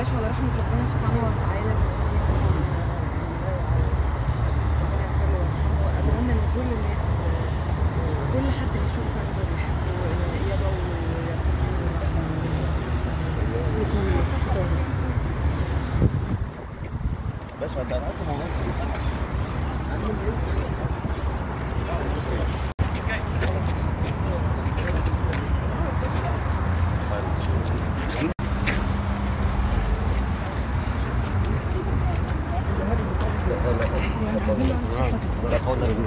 عايش على رحمة ربنا سبحانه وتعالى بس هو طبعا ربنا يغفر له ويرحمه وأتمنى إن كل الناس كل حد بيشوف فنه وبيحبه يدعو باشا انت قعدت موجود لا قول لك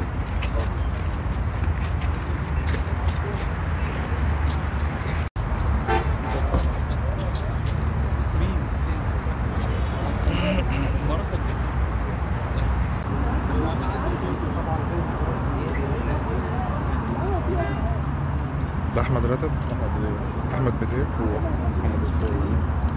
ده احمد راتب احمد بدير محمد السوري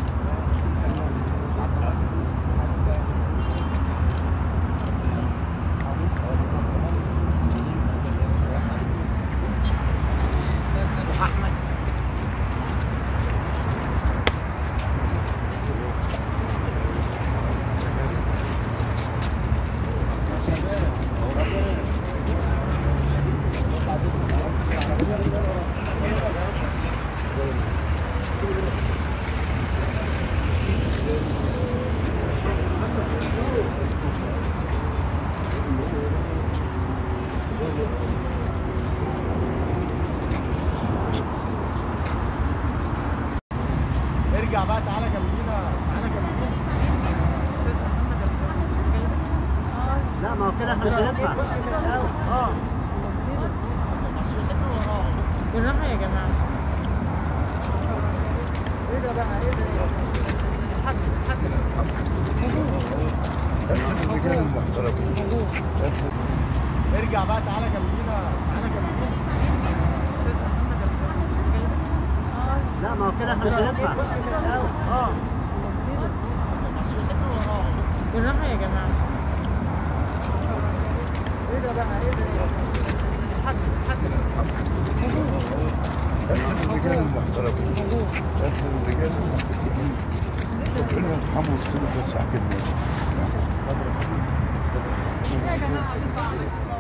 ارجع بقى تعالى جنبينا تعالى جنبينا لا ما هو كده احنا مش هينفع اه بالراحة يا جماعة ايه ده بقى ايه ده الرجال المحترمين ارجع بقى تعالى جنبينا تعالى جنبينا لا ما هو كده احنا مش هينفع اه بالراحة يا جماعة ايه ده بقى ايه ده الرجال المحترمين الرجال المحترمين ربنا يرحمه ويغفر له بس عجبني يا جماعة